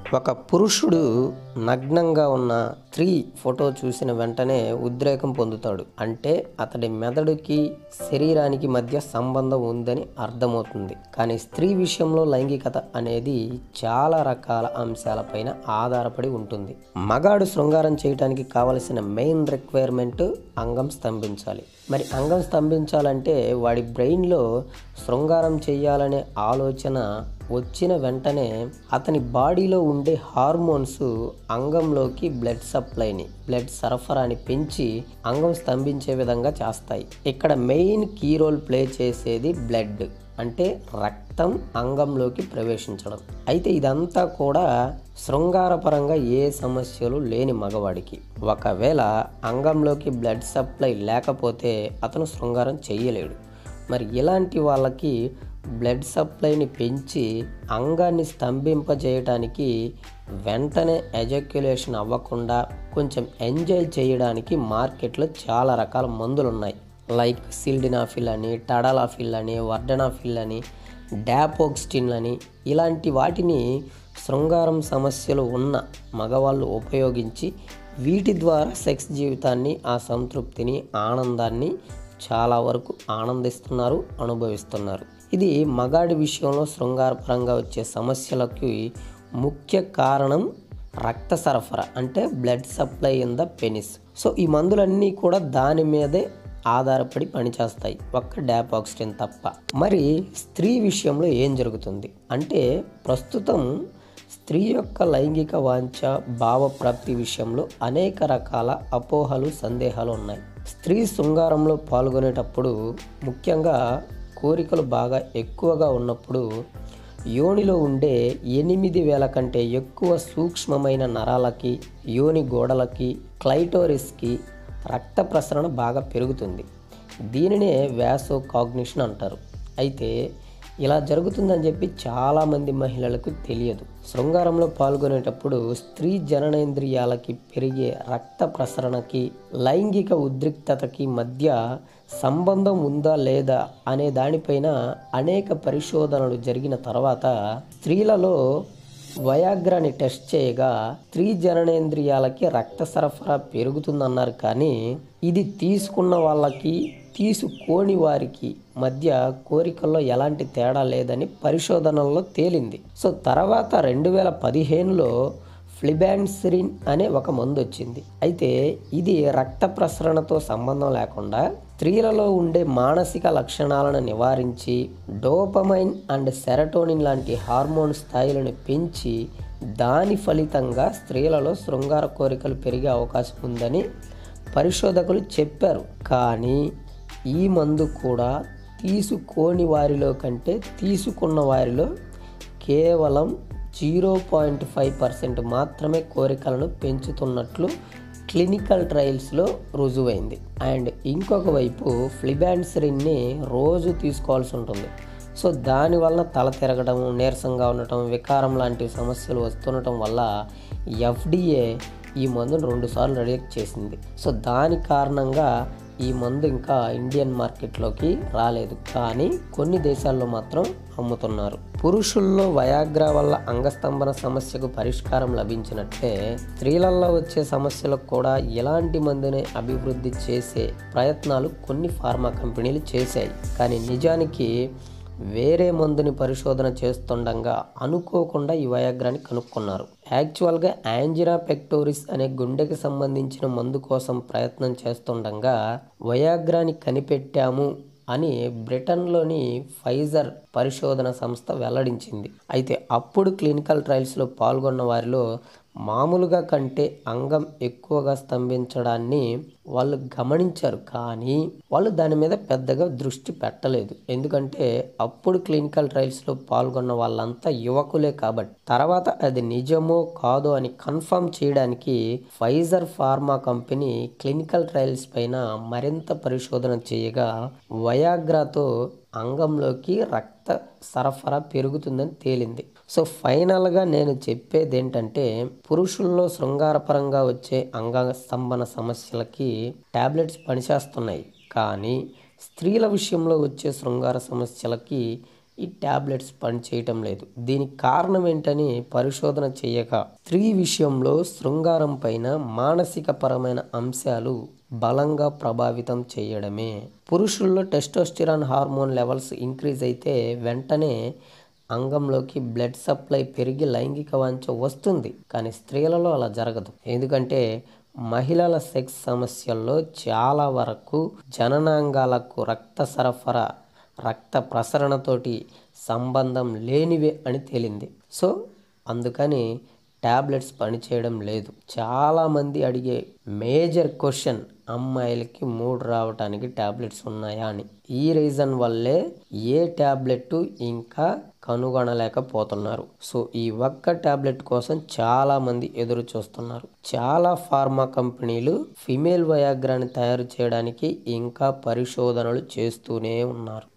ఒక పురుషుడు నగ్నంగా ఉన్న స్త్రీ ఫోటో చూసిన వెంటనే ఉద్రేకం పొందుతాడు అంటే అతడి మెదడుకి శరీరానికి మధ్య సంబంధం ఉందని అర్థమవుతుంది కానీ స్త్రీ విషయంలో లైంగికత అనేది చాలా రకాల అంశాలపైన ఆధారపడి ఉంటుంది మగాడు శృంగారం చేయడానికి కావలసిన మెయిన్ రిక్వైర్మెంట్ అంగం స్తంభించాలి మరి అంగం స్తంభించాలంటే వాడి బ్రెయిన్లో శృంగారం చేయాలనే ఆలోచన వచ్చిన వెంటనే అతని బాడీలో ఉండే హార్మోన్స్ అంగంలోకి బ్లడ్ సప్లైని బ్లడ్ సరఫరాని పెంచి అంగం స్తంభించే విధంగా చేస్తాయి ఇక్కడ మెయిన్ కీ రోల్ ప్లే చేసేది బ్లడ్ అంటే రక్తం అంగంలోకి ప్రవేశించడం అయితే ఇదంతా కూడా శృంగారపరంగా ఏ సమస్యలు లేని మగవాడికి ఒకవేళ అంగంలోకి బ్లడ్ సప్లై లేకపోతే అతను శృంగారం చేయలేడు మరి ఇలాంటి వాళ్ళకి బ్లడ్ సప్లైని పెంచి అంగాన్ని స్తంభింపజేయడానికి వెంటనే ఎజక్యులేషన్ అవ్వకుండా కొంచెం ఎంజాయ్ చేయడానికి మార్కెట్లో చాలా రకాల మందులు ఉన్నాయి లైక్ సిల్డినాఫిల్ అని టడాలాఫిల్ అని వర్డనాఫిల్ అని డాపోక్స్టిన్ అని ఇలాంటి వాటిని శృంగారం సమస్యలు ఉన్న మగవాళ్ళు ఉపయోగించి వీటి ద్వారా సెక్స్ జీవితాన్ని ఆ సంతృప్తిని ఆనందాన్ని చాలా వరకు ఆనందిస్తున్నారు అనుభవిస్తున్నారు ఇది మగాడి విషయంలో శృంగారపరంగా వచ్చే సమస్యలకి ముఖ్య కారణం రక్త సరఫరా అంటే blood supply in the penis so ఈ మందులన్నీ కూడా దాని మీదే ఆధారపడి పనిచేస్తాయి ఒక్క డాపాక్సిటిన్ తప్ప మరి స్త్రీ విషయంలో ఏం జరుగుతుంది అంటే ప్రస్తుతం స్త్రీ యొక్క లైంగిక వాంఛ భావప్రాప్తి విషయంలో అనేక రకాల అపోహలు సందేహాలు ఉన్నాయి స్త్రీ శృంగారంలో పాల్గొనేటప్పుడు ముఖ్యంగా కోరికలు బాగా ఎక్కువగా ఉన్నప్పుడు యోనిలో ఉండే ఎనిమిది వేల కంటే ఎక్కువ సూక్ష్మమైన నరాలకి యోని గోడలకి క్లైటోరిస్కి రక్త ప్రసరణ బాగా పెరుగుతుంది దీనినే వ్యాసో కాగ్నిషన్ అంటారు అయితే ఇలా జరుగుతుందని చెప్పి చాలామంది మహిళలకు తెలియదు శృంగారంలో పాల్గొనేటప్పుడు స్త్రీ జననేంద్రియాలకి పెరిగే రక్త ప్రసరణకి లైంగిక ఉద్రిక్తతకి మధ్య సంబంధం ఉందా లేదా అనే దానిపైన అనేక పరిశోధనలు జరిగిన తర్వాత స్త్రీలలో వయాగ్రాని టెస్ట్ చేయగా స్త్రీ జననేంద్రియాలకి రక్త సరఫరా పెరుగుతుందన్నారు కానీ ఇది తీసుకున్న వాళ్ళకి తీసుకోని వారికి మధ్య కోరికల్లో ఎలాంటి తేడా లేదని పరిశోధనల్లో తేలింది సో తర్వాత రెండు వేల పదిహేనులో ఫ్లిబాన్సిరిన్ అనే ఒక మందు వచ్చింది అయితే ఇది రక్త ప్రసరణతో సంబంధం లేకుండా స్త్రీలలో ఉండే మానసిక లక్షణాలను నివారించి డోపమైన్ అండ్ సెరటోనిన్ లాంటి హార్మోన్ స్థాయిలను పెంచి దాని ఫలితంగా స్త్రీలలో శృంగార కోరికలు పెరిగే అవకాశం ఉందని పరిశోధకులు చెప్పారు కానీ ఈ మందు కూడా తీసుకోని వారిలో కంటే తీసుకున్న వారిలో కేవలం జీరో పాయింట్ ఫైవ్ పర్సెంట్ మాత్రమే కోరికలను పెంచుతున్నట్లు క్లినికల్ ట్రయల్స్లో రుజువైంది అండ్ ఇంకొక వైపు ఫ్లిబాన్సిరిన్ని రోజు తీసుకోవాల్సి ఉంటుంది సో దానివల్ల తల తిరగడం నీరసంగా ఉండటం వికారం లాంటి సమస్యలు వస్తుండటం వల్ల ఎఫ్డిఏ ఈ మందును రెండుసార్లు రిజెక్ట్ చేసింది సో దాని కారణంగా ఈ మందు ఇంకా ఇండియన్ మార్కెట్లోకి రాలేదు కానీ కొన్ని దేశాల్లో మాత్రం అమ్ముతున్నారు పురుషుల్లో వయాగ్రా వల్ల అంగస్తంభన సమస్యకు పరిష్కారం లభించినట్లే స్త్రీలలో వచ్చే సమస్యలకు కూడా ఎలాంటి మందుని అభివృద్ధి చేసే ప్రయత్నాలు కొన్ని ఫార్మా కంపెనీలు చేశాయి కానీ నిజానికి వేరే మందుని పరిశోధన చేస్తుండగా అనుకోకుండా ఈ వయాగ్రాని కనుక్కున్నారు యాక్చువల్గా యాంజినా పెక్టోరిస్ అనే గుండెకి సంబంధించిన మందు కోసం ప్రయత్నం చేస్తుండగా వయాగ్రాని కనిపెట్టాము అని బ్రిటన్లోని ఫైజర్ పరిశోధన సంస్థ వెల్లడించింది అయితే అప్పుడు క్లినికల్ ట్రయల్స్లో పాల్గొన్న వారిలో మామూలుగా కంటే అంగం ఎక్కువగా స్తంభించడాన్ని వాళ్ళు గమనించారు కానీ వాళ్ళు దాని మీద పెద్దగా దృష్టి పెట్టలేదు ఎందుకంటే అప్పుడు క్లినికల్ ట్రయల్స్లో పాల్గొన్న వాళ్ళంతా యువకులే కాబట్టి తర్వాత అది నిజమో కాదో అని కన్ఫర్మ్ చేయడానికి Pfizer pharma company clinical trials పైన మరింత పరిశోధన చేయగా వయాగ్రాతో అంగంలోకి రక్త సరఫరా పెరుగుతుందని తేలింది సో ఫైనల్గా నేను చెప్పేది ఏంటంటే పురుషుల్లో శృంగారపరంగా వచ్చే అంగ స్తంభన సమస్యలకి టాబ్లెట్స్ పనిచేస్తున్నాయి కానీ స్త్రీల విషయంలో వచ్చే శృంగార సమస్యలకి ఈ ట్యాబ్లెట్స్ పనిచేయటం లేదు దీనికి కారణం ఏంటని పరిశోధన చేయక స్త్రీ విషయంలో శృంగారం పైన మానసిక పరమైన అంశాలు బలంగా ప్రభావితం చేయడమే పురుషుల్లో టెస్టోస్టిరాన్ హార్మోన్ లెవెల్స్ ఇంక్రీజ్ అయితే వెంటనే అంగంలోకి బ్లడ్ సప్లై పెరిగి లైంగిక వాంఛ వస్తుంది కానీ స్త్రీలలో అలా జరగదు ఎందుకంటే మహిళల సెక్స్ సమస్యల్లో చాలా వరకు జననాంగాలకు రక్త సరఫరా రక్త ప్రసరణతోటి సంబంధం లేనివే అని తేలింది సో అందుకని ట్యాబ్లెట్స్ పనిచేయడం లేదు చాలామంది అడిగే మేజర్ క్వశ్చన్ అమ్మాయిలకి మూడు రావడానికి ట్యాబ్లెట్స్ ఉన్నాయా అని ఈ రీజన్ వల్లే ఏ ట్యాబ్లెట్ ఇంకా కనుగొనలేకపోతున్నారు సో ఈ ఒక్క ట్యాబ్లెట్ కోసం చాలా మంది ఎదురు చూస్తున్నారు చాలా ఫార్మా కంపెనీలు ఫిమేల్ వయాగ్రాని తయారు చేయడానికి ఇంకా పరిశోధనలు చేస్తూనే ఉన్నారు